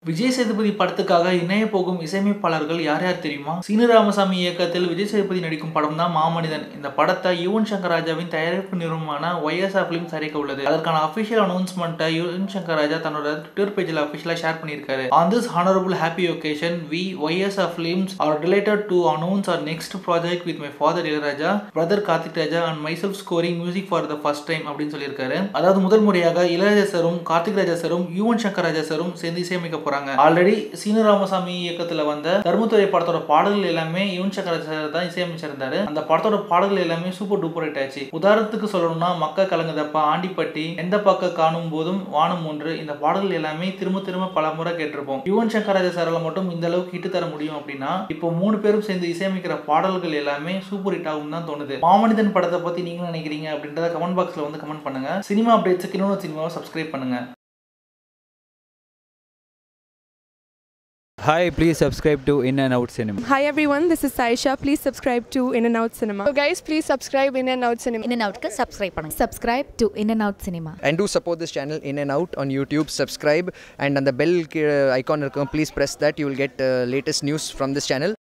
விஜய் சேதுபதி படத்துக்காக இணைய போகும் இசையமைப்பாளர்கள் யார் யார் தெரியுமா சீனு ராமசாமி இயக்கத்தில் விஜய் சேதுபதி நடிக்கும் படம் தான் மாமனிதன் இந்த படத்தை யுவன் சங்கர் ராஜாவின் தயாரிப்பு நிறுவனமான ஒய்எஸ்ஆர் பிலிம் தயாரிக்க உள்ளது அதற்கான அபிஷியல் அனௌன்ஸ்மெண்ட்டை யுவன் சங்கர் ராஜா தன்னோட ட்விட்டர் பேஜில் அபிஷியலாக ஷேர் பண்ணியிருக்காரு on this honourable happy occasion we YSR films are related to announce our next project with my father Ilaiyaraaja brother Karthik Raja and myself scoring music for the first time அப்படின்னு சொல்லியிருக்காரு அதாவது முதல் முறையாக இளையராஜா சாரும் கார்த்திக் ராஜா சாரும் யுவன் சங்கர் ராஜா சாரும் சேர்ந்து இசையமைக்க போறாங்க ஆல்ரெடி சீனு ராமசாமி இயக்கத்துல வந்த தர்மத்துறை படத்தோட பாடல்கள் எல்லாமே யுவன் சங்கர் ராஜா சார் தான் இசையமைச்சிருந்தாரு அந்த படத்தோட பாடல்கள் எல்லாமே சூப்பர் டூப்பர் ஹிட் ஆச்சு உதாரணத்துக்கு சொல்லணும்னா மக்க கலங்குதப்பா ஆண்டிப்பட்டி எந்த பக்க காணும் போதும் வானம் ஒன்று இந்த பாடல்கள் எல்லாமே திரும்ப திரும்ப பல முறை கேட்டிருப்போம் யுவன் சங்கர் ராஜா சாரால மட்டும் இந்த அளவுக்கு ஹிட் தர முடியும் அப்படின்னா இப்போ மூணு பேரும் சேர்ந்து இசையமைக்கிற பாடல்கள் எல்லாமே சூப்பர் ஹிட் ஆகும் தான் தோணுது மாமனிதன் படத்தை பத்தி நீங்க நினைக்கிறீங்க அப்படின்றத கமெண்ட் பாக்ஸ்ல வந்து கமெண்ட் பண்ணுங்க சினிமா அப்டேட்ஸுக்கு இன்னொரு சினிமாவை சப்ஸ்கிரைப் பண்ணுங்க Hi, please subscribe to In and Out Cinema. Hi everyone, this is Saisha. Please subscribe to In and Out Cinema. So guys, please subscribe In and Out Cinema. In and Outக்கு subscribe பண்ணுங்க subscribe to In and Out Cinema and do support this channel in and out on youtube subscribe and on the bell uh, icon please press that you will get uh, latest news from this channel